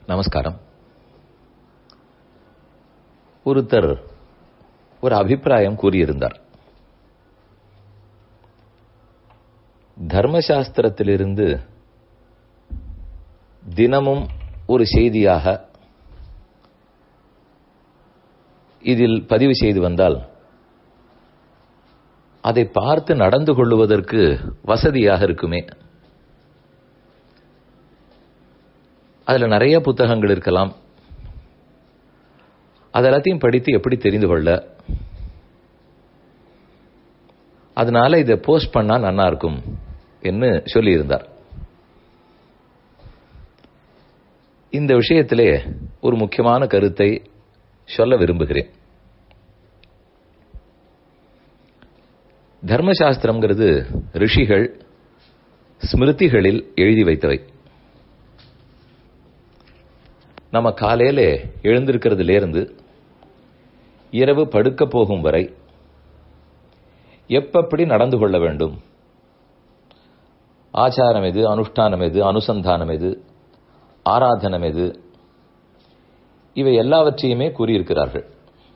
நமஸ்காரம் ஒருத்தர் ஒரு அபிப்பிராயம் கூறியிருந்தார் தர்மசாஸ்திரத்திலிருந்து தினமும் ஒரு செய்தியாக இதில் பதிவு செய்து வந்தால் அதை பார்த்து நடந்து கொள்ளுவதற்கு வசதியாக இருக்குமே அதுல நிறைய புத்தகங்கள் இருக்கலாம் அதெல்லாத்தையும் படித்து எப்படி தெரிந்து கொள்ள அதனால இதை போஸ்ட் பண்ணா நல்லா இருக்கும் என்று சொல்லியிருந்தார் இந்த விஷயத்திலே ஒரு முக்கியமான கருத்தை சொல்ல விரும்புகிறேன் தர்மசாஸ்திரம்ங்கிறது ரிஷிகள் ஸ்மிருதிகளில் எழுதி வைத்தவை நம்ம காலையில எழுந்திருக்கிறதுலேருந்து இரவு படுக்க போகும் வரை எப்பப்படி நடந்து கொள்ள வேண்டும் ஆச்சாரம் எது அனுஷ்டானம் எது அனுசந்தானம் எது ஆராதனம் எது இவை எல்லாவற்றையுமே கூறியிருக்கிறார்கள்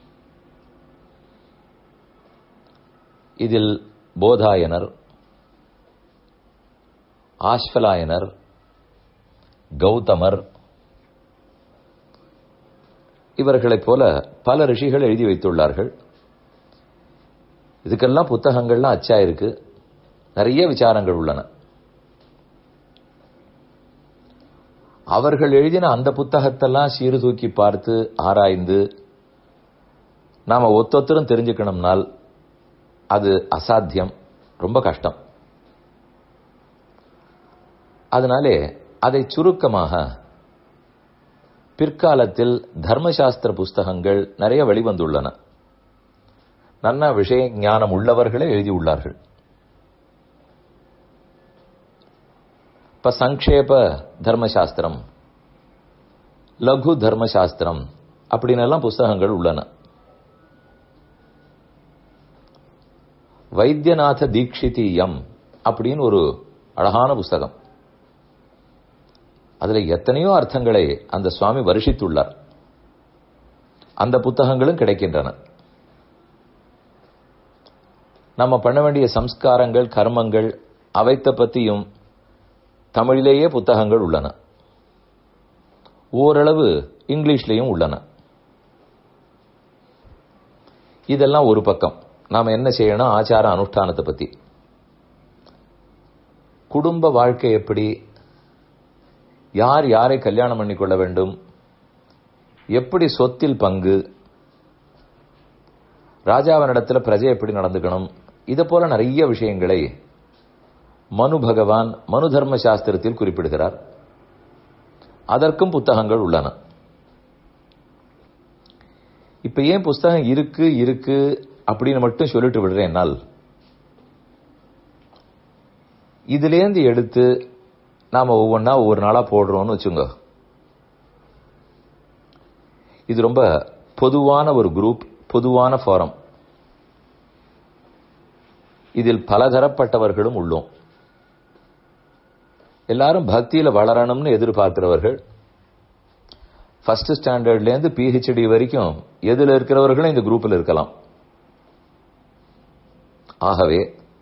இதில் போதாயனர் ஆஸ்வலாயனர் கௌதமர் இவர்களைப் போல பல ரிஷிகள் எழுதி வைத்துள்ளார்கள் இதுக்கெல்லாம் புத்தகங்கள்லாம் அச்சா இருக்கு நிறைய விசாரங்கள் உள்ளன அவர்கள் எழுதின அந்த புத்தகத்தெல்லாம் சீர்தூக்கி பார்த்து ஆராய்ந்து நாம ஒத்தொத்தரும் தெரிஞ்சுக்கணும்னால் அது அசாத்தியம் ரொம்ப கஷ்டம் அதனாலே அதை சுருக்கமாக பிற்காலத்தில் தர்மசாஸ்திர புஸ்தகங்கள் நிறைய வெளிவந்துள்ளன நல்ல விஷய ஞானம் உள்ளவர்களே எழுதியுள்ளார்கள் இப்ப சங்கேப தர்மசாஸ்திரம் லகு தர்மசாஸ்திரம் அப்படின்னு எல்லாம் புஸ்தகங்கள் உள்ளன வைத்தியநாத தீட்சிதீயம் அப்படின்னு ஒரு அழகான புஸ்தகம் அதுல எத்தனையோ அர்த்தங்களை அந்த சுவாமி வருஷித்துள்ளார் அந்த புத்தகங்களும் கிடைக்கின்றன நம்ம பண்ண வேண்டிய சம்ஸ்காரங்கள் கர்மங்கள் அவைத்த பத்தியும் தமிழிலேயே புத்தகங்கள் உள்ளன ஓரளவு இங்கிலீஷ்லையும் உள்ளன இதெல்லாம் ஒரு பக்கம் நாம என்ன செய்யணும் ஆச்சார அனுஷ்டானத்தை பத்தி குடும்ப வாழ்க்கை எப்படி யார் யாரை கல்யாணம் பண்ணிக்கொள்ள வேண்டும் எப்படி சொத்தில் பங்கு ராஜாவனிடத்தில் பிரஜை எப்படி நடந்துக்கணும் இது போல நிறைய விஷயங்களை மனு பகவான் மனு தர்ம சாஸ்திரத்தில் குறிப்பிடுகிறார் அதற்கும் புத்தகங்கள் உள்ளன இப்ப ஏன் புஸ்தகம் இருக்கு இருக்கு அப்படின்னு மட்டும் சொல்லிட்டு விடுறேன்னால் இதுலேருந்து எடுத்து நாம ஒவ்வொன்றா ஒவ்வொரு நாளா போடுறோம்னு வச்சுங்க இது ரொம்ப பொதுவான ஒரு குரூப் பொதுவான ஃபாரம் இதில் பலதரப்பட்டவர்களும் உள்ளோம் எல்லாரும் பக்தியில வளரணும்னு எதிர்பார்க்கிறவர்கள் ஃபர்ஸ்ட் ஸ்டாண்டர்ட்லேருந்து பிஹெச்டி வரைக்கும் எதில் இருக்கிறவர்களும் இந்த குரூப்பில் இருக்கலாம் ஆகவே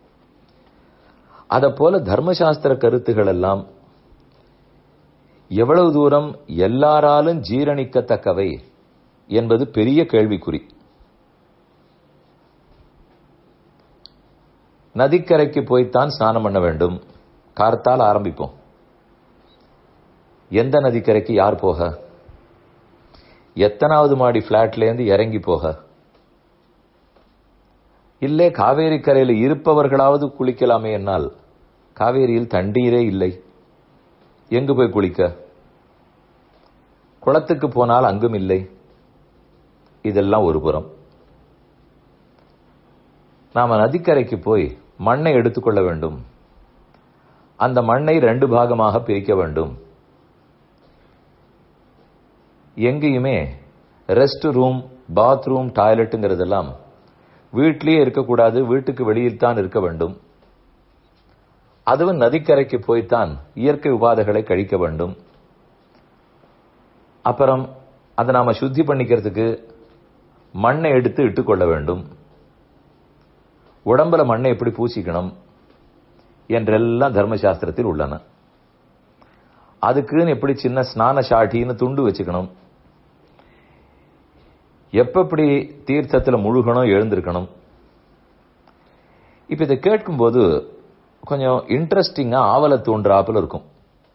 அதை போல தர்மசாஸ்திர கருத்துகள் எல்லாம் எவ்வளவு தூரம் எல்லாராலும் ஜீரணிக்கத்தக்கவை என்பது பெரிய கேள்விக்குறி நதிக்கரைக்கு போய்த்தான் ஸ்நானம் பண்ண வேண்டும் கார்த்தால் ஆரம்பிப்போம் எந்த நதிக்கரைக்கு யார் போக எத்தனாவது மாடி பிளாட்லேருந்து இறங்கி போக இல்லை காவேரி கரையில் இருப்பவர்களாவது குளிக்கலாமே என்னால் காவேரியில் தண்ணீரே இல்லை எங்கு போய் குளிக்க குளத்துக்கு போனால் அங்கும் இல்லை இதெல்லாம் ஒரு புறம் நாம நதிக்கரைக்கு போய் மண்ணை எடுத்துக்கொள்ள வேண்டும் அந்த மண்ணை ரெண்டு பாகமாக பிரிக்க வேண்டும் எங்கேயுமே ரெஸ்ட் ரூம் பாத்ரூம் டாய்லெட்டுங்கிறதெல்லாம் வீட்டிலேயே இருக்கக்கூடாது வீட்டுக்கு வெளியில் தான் இருக்க வேண்டும் அதுவும் நதிக்கரைக்கு போய்த்தான் இயற்கை உபாதைகளை கழிக்க வேண்டும் அப்புறம் அதை நாம சுத்தி பண்ணிக்கிறதுக்கு மண்ணை எடுத்து இட்டுக்கொள்ள வேண்டும் உடம்புல மண்ணை எப்படி பூசிக்கணும் என்றெல்லாம் தர்மசாஸ்திரத்தில் உள்ளன அதுக்குன்னு எப்படி சின்ன ஸ்நான சாட்டின்னு துண்டு வச்சுக்கணும் எப்ப எப்படி தீர்த்தத்தில் முழுகணும் எழுந்திருக்கணும் இப்ப இதை கேட்கும்போது கொஞ்சம் இன்ட்ரெஸ்டிங்கா ஆவலை தூண்டுறாப்புல இருக்கும்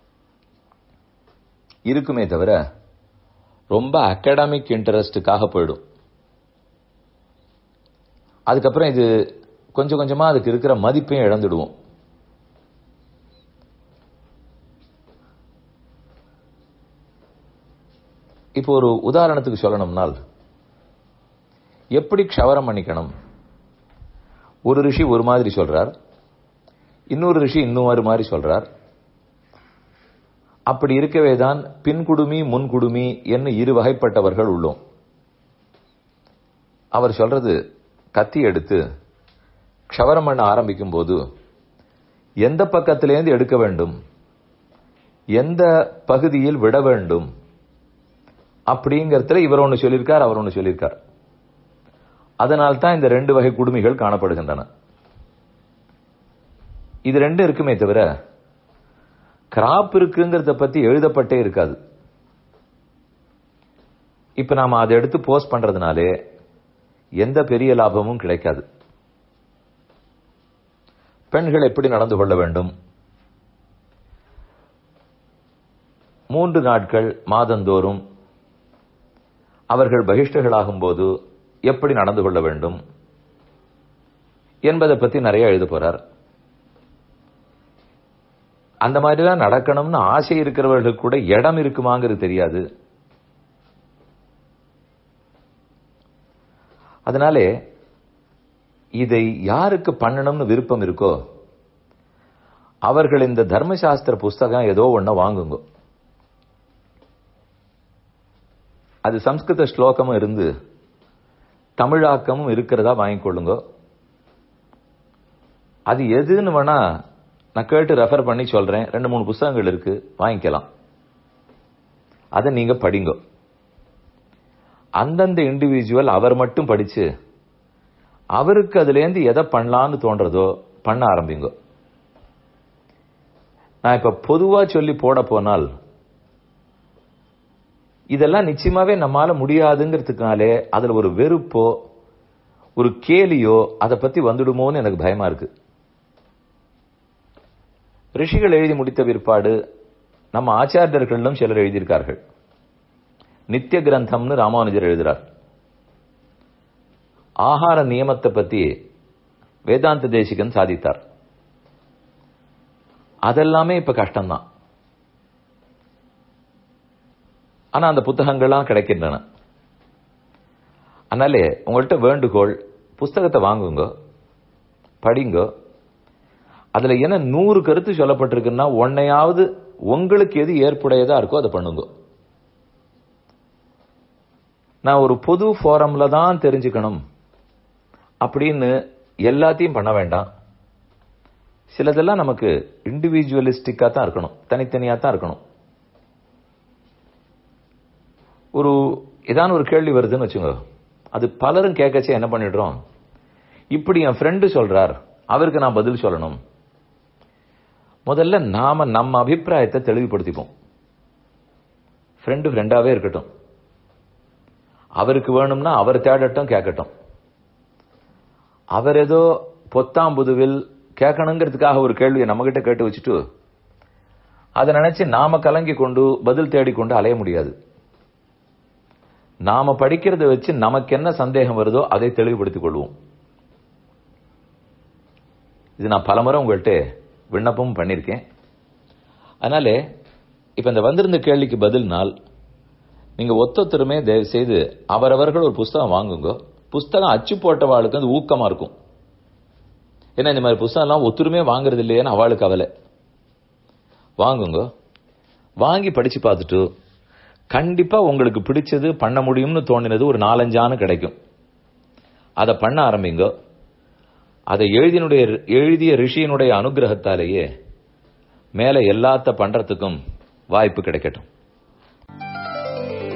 இருக்குமே தவிர ரொம்ப அகாடமிக் இன்ட்ரெஸ்டுக்காக போயிடும் அதுக்கப்புறம் இது கொஞ்சம் கொஞ்சமா அதுக்கு இருக்கிற மதிப்பையும் இழந்துடுவோம் இப்போ ஒரு உதாரணத்துக்கு சொல்லணும்னால் எப்படி க்ஷவரம் பண்ணிக்கணும் ஒரு ரிஷி ஒரு மாதிரி சொல்றார் இன்னொரு ரிஷி இன்னொரு மாதிரி சொல்றார் அப்படி இருக்கவே தான் பின்குடுமி முன்குடுமி என்று இரு வகைப்பட்டவர்கள் உள்ளோம் அவர் சொல்றது கத்தி எடுத்து க்ஷவரம் பண்ண ஆரம்பிக்கும் போது எந்த பக்கத்திலேருந்து எடுக்க வேண்டும் எந்த பகுதியில் விட வேண்டும் அப்படிங்கறதுல இவர் ஒன்று சொல்லியிருக்கார் அவர் ஒன்று சொல்லியிருக்கார் அதனால் தான் இந்த ரெண்டு வகை குடுமிகள் காணப்படுகின்றன இது ரெண்டும் இருக்குமே தவிர கிராப் இருக்குங்கிறத பத்தி எழுதப்பட்டே இருக்காது இப்ப நாம அதை எடுத்து போஸ்ட் பண்றதுனாலே எந்த பெரிய லாபமும் கிடைக்காது பெண்கள் எப்படி நடந்து கொள்ள வேண்டும் மூன்று நாட்கள் மாதந்தோறும் அவர்கள் பகிஷ்டர்களாகும் போது எப்படி நடந்து கொள்ள வேண்டும் என்பதை பத்தி நிறைய எழுத போறார் அந்த மாதிரிலாம் நடக்கணும்னு ஆசை இருக்கிறவர்களுக்கு கூட இடம் இருக்குமாங்கிறது தெரியாது அதனாலே இதை யாருக்கு பண்ணணும்னு விருப்பம் இருக்கோ அவர்கள் இந்த தர்மசாஸ்திர புஸ்தகம் ஏதோ ஒன்ன வாங்குங்க அது சம்ஸ்கிருத ஸ்லோகமும் இருந்து தமிழாக்கமும் இருக்கிறதா வாங்கிக்கொள்ளுங்க அது எதுன்னு வேணா நான் கேட்டு ரெஃபர் பண்ணி சொல்றேன் ரெண்டு மூணு புஸ்தகங்கள் இருக்கு வாங்கிக்கலாம் அதை நீங்க படிங்க அந்தந்த இண்டிவிஜுவல் அவர் மட்டும் படிச்சு அவருக்கு அதுலேருந்து எதை பண்ணலான்னு தோன்றதோ பண்ண ஆரம்பிங்க நான் இப்ப பொதுவா சொல்லி போட போனால் இதெல்லாம் நிச்சயமாவே நம்மால முடியாதுங்கிறதுனாலே அதுல ஒரு வெறுப்போ ஒரு கேலியோ அதை பத்தி வந்துடுமோன்னு எனக்கு பயமா இருக்கு ரிஷிகள் எழுதி முடித்த பிற்பாடு நம்ம ஆச்சாரியர்களும் சிலர் எழுதியிருக்கார்கள் நித்திய கிரந்தம்னு ராமானுஜர் எழுதுறார் ஆகார நியமத்தை பத்தி வேதாந்த தேசிகன் சாதித்தார் அதெல்லாமே இப்ப கஷ்டம்தான் ஆனா அந்த புத்தகங்கள்லாம் கிடைக்கின்றன அதனாலே உங்கள்கிட்ட வேண்டுகோள் புஸ்தகத்தை வாங்குங்க படிங்க அதுல என்ன நூறு கருத்து சொல்லப்பட்டிருக்குன்னா ஒன்னையாவது உங்களுக்கு எது ஏற்புடையதா இருக்கோ அதை பண்ணுங்க நான் ஒரு பொது ஃபோரம்ல தான் தெரிஞ்சுக்கணும் அப்படின்னு எல்லாத்தையும் பண்ண வேண்டாம் சிலதெல்லாம் நமக்கு இண்டிவிஜுவலிஸ்டிக்கா தான் இருக்கணும் தனித்தனியா தான் இருக்கணும் ஒரு ஏதான ஒரு கேள்வி வருதுன்னு வச்சுங்க அது பலரும் கேட்கச்சே என்ன பண்ணிடுறோம் இப்படி என் ஃப்ரெண்டு சொல்றார் அவருக்கு நான் பதில் சொல்லணும் முதல்ல நாம நம்ம அபிப்பிராயத்தை தெளிவுபடுத்திப்போம் ஃப்ரெண்டு ஃப்ரெண்டாவே இருக்கட்டும் அவருக்கு வேணும்னா அவர் தேடட்டும் கேட்கட்டும் அவர் ஏதோ பொத்தாம்புதுவில் கேட்கணுங்கிறதுக்காக ஒரு கேள்வியை நம்மகிட்ட கேட்டு வச்சுட்டு அதை நினைச்சு நாம கலங்கி கொண்டு பதில் தேடிக்கொண்டு அலைய முடியாது நாம படிக்கிறத வச்சு நமக்கு என்ன சந்தேகம் வருதோ அதை தெளிவுபடுத்திக் கொள்வோம் இது நான் பலமுறை உங்கள்கிட்ட விண்ணப்பமும் பண்ணியிருக்கேன் அதனால இப்ப இந்த வந்திருந்த கேள்விக்கு பதில் நாள் நீங்க ஒத்தொத்தருமே தயவு செய்து அவரவர்கள் ஒரு புஸ்தகம் வாங்குங்க புஸ்தகம் அச்சு போட்டவாளுக்கு அது ஊக்கமா இருக்கும் ஏன்னா இந்த மாதிரி புஸ்தகம் எல்லாம் ஒத்துருமே வாங்குறது இல்லையேன்னு அவளுக்கு அவலை வாங்குங்க வாங்கி படிச்சு பார்த்துட்டு கண்டிப்பா உங்களுக்கு பிடிச்சது பண்ண முடியும்னு தோணினது ஒரு நாலஞ்சானு கிடைக்கும் அதை பண்ண ஆரம்பிங்க அதை எழுதினுடைய எழுதிய ரிஷியினுடைய அனுகிரகத்தாலேயே மேல எல்லாத்த பண்றதுக்கும் வாய்ப்பு கிடைக்கட்டும்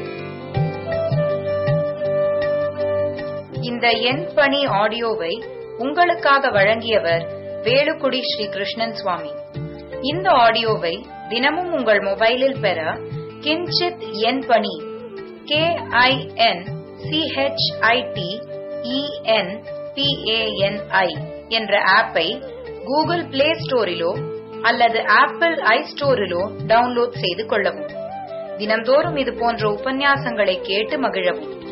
இந்த என் பணி ஆடியோவை உங்களுக்காக வழங்கியவர் வேலுக்குடி ஸ்ரீ கிருஷ்ணன் சுவாமி இந்த ஆடியோவை தினமும் உங்கள் மொபைலில் பெற கிஞ்சித் என் பணி கே ஐ என் சிஹெச்ஐடி இஎன் பிஏஎன்ஐ என்ற ஆப்பை கூகுள் பிளே ஸ்டோரிலோ அல்லது ஆப்பிள் ஐ ஸ்டோரிலோ டவுன்லோட் செய்து கொள்ளவும் தினம்தோறும் இது போன்ற உபன்யாசங்களை கேட்டு மகிழவும்